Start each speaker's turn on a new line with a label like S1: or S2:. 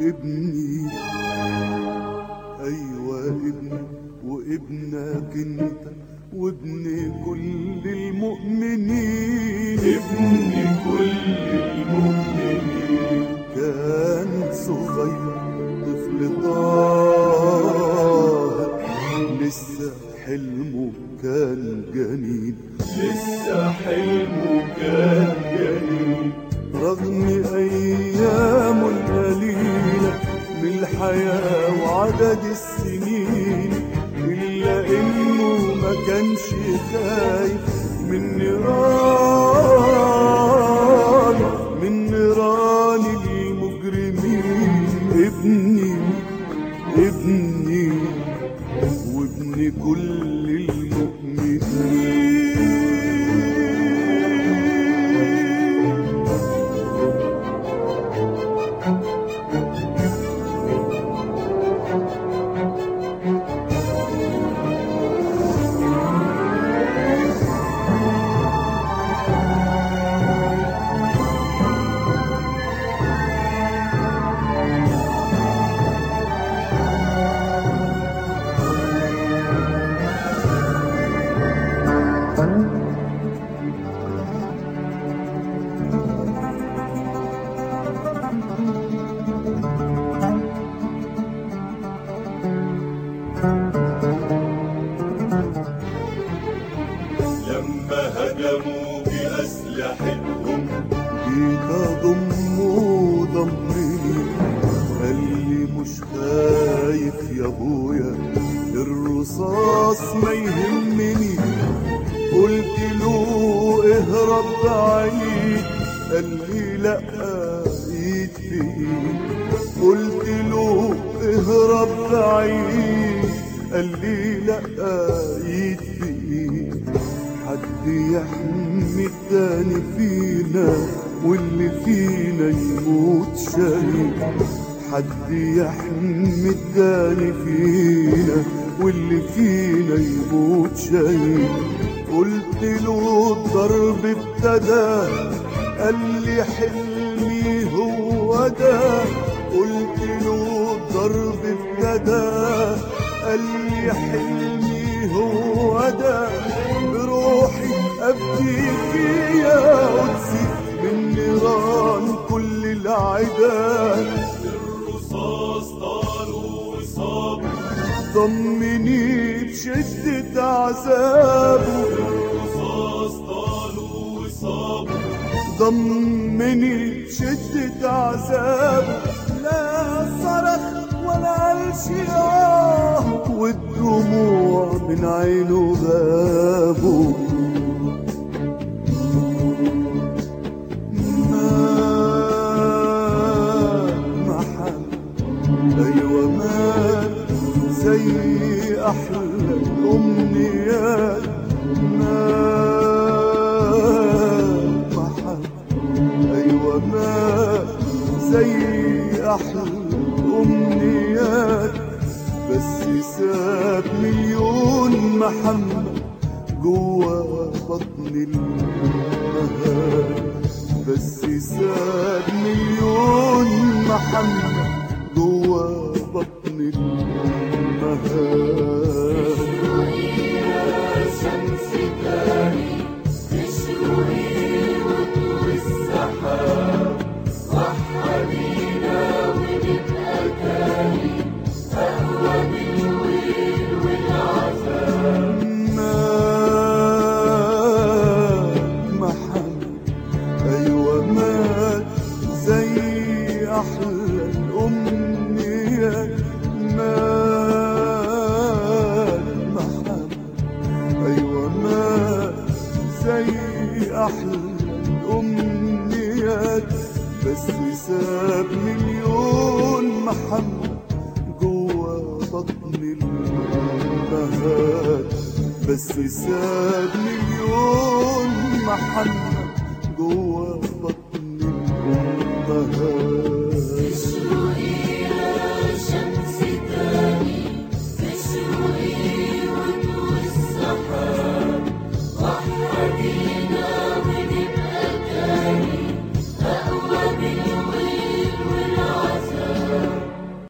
S1: ابني ايوه ابني وابنك انت وابن كل المؤمنين
S2: ابن كل المؤمنين
S1: كان صغير طفل طاهر لسه حلمه كان جميل
S2: لسه حلمه كان جميل
S1: رغم أيامه القليلة من الحياة وعدد السنين إلا إنه ما كانش خايف من نيران من نيران المجرمين ابني ابني وابن كل المؤمنين
S2: لما هجموا بأسلحتهم
S1: جيت اضمه ضمني قال لي مش خايف يا ابويا الرصاص ما يهمني قلت له اهرب بعيد قال لي لا ايد في ايد قلت له اهرب بعيد قال لي لا ايد في ايد حد يحمي التاني فينا واللي فينا يموت شهيد حد يحمي التاني فينا واللي فينا يموت شهيد قلت له الضرب ابتدى قال لي حلمي هو ده قلت له الضرب ابتدى قال لي حلمي هو ده بروحي ابديك يا قدسي من نيران كل العداد
S2: الرصاص طالوا وصابوا
S1: طمني بشدة عذابه
S2: الرصاص طالوا وصابوا
S1: ضمني بشدة عذابه لا صرخ ولا قال شي آه والدموع من عينه غابوا مات محمد أيوة مات زي أحلى الأمنيات مات محمد أيوة مات زي أحلى الأمنيات بس ساب مليون محمد جوا بطن المهاد بس ساب مليون محمد جوا بطن المهاد
S2: شمس تاني تشرقي وطول السحاب وحدينا ونبقى تاني أقوى من الويل والعذاب
S1: مات محمد أيوة مات زي أحلى الأمنيات مات محمد أيوة مات زي أحلى الأمنيات بس ساب مليون محمد جوا بطن المهاد بس ساب مليون محمد جوا